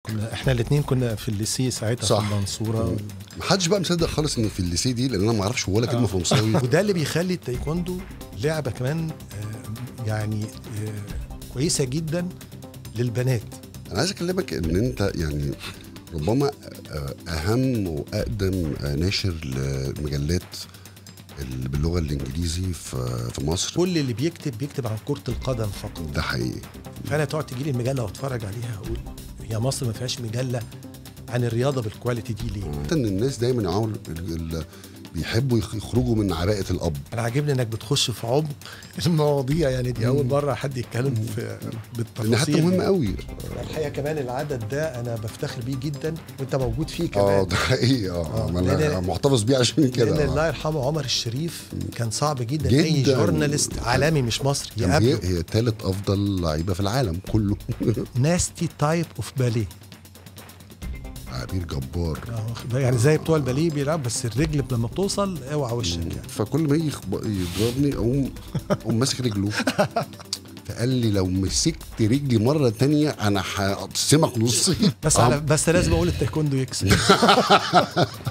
كنا احنا الاثنين كنا في الليسي ساعتها صح. في المنصوره محدش بقى مصدق خالص ان في الليسي دي لان انا ما اعرفش ولا كلمه فرنساوي وده اللي بيخلي التايكوندو لعبه كمان آه، يعني آه، كويسه جدا للبنات انا عايز اكلمك ان انت يعني ربما آه، اهم واقدم آه، ناشر لمجلات ال- باللغه الانجليزي في في مصر كل اللي بيكتب بيكتب عن كره القدم فقط ده حقيقي فانا تقعد تجي لي المجله واتفرج عليها اقول هي مصر ما فيهاش مجله عن الرياضه بالكواليتي دي ليه؟ حتى ان الناس دايما يعملوا ال- ال- بيحبوا يخ- يخرجوا من عباءه الاب انا عاجبني انك بتخش في عمق المواضيع يعني دي اول مره حد يتكلم في لان حتى بالتفاصيل مهم قوي الحقيقه كمان العدد ده انا بفتخر بيه جدا وانت موجود فيه اه كمان ده حقيقي اه آه، ما انا لأن- محتفظ بيه عشان لان كده الله آه. يرحمه عمر الشريف كان صعب جدا, جداً. اي جورناليست عالمي مش مصري كان هي يقابله هي ثالث افضل لعيبه في العالم كله ناستي تايب اوف باليه عبير جبار يعني زي بتوع الباليه بيلعب بس الرجل لما بتوصل اوعى وشك يعني فكل ما يجي يخب- يضربني اقوم اقوم ماسك رجله فقال لي لو مسكت رجلي مره تانية انا هقسمك نصين بس آه. على بس لازم اقول التايكوندو يكسب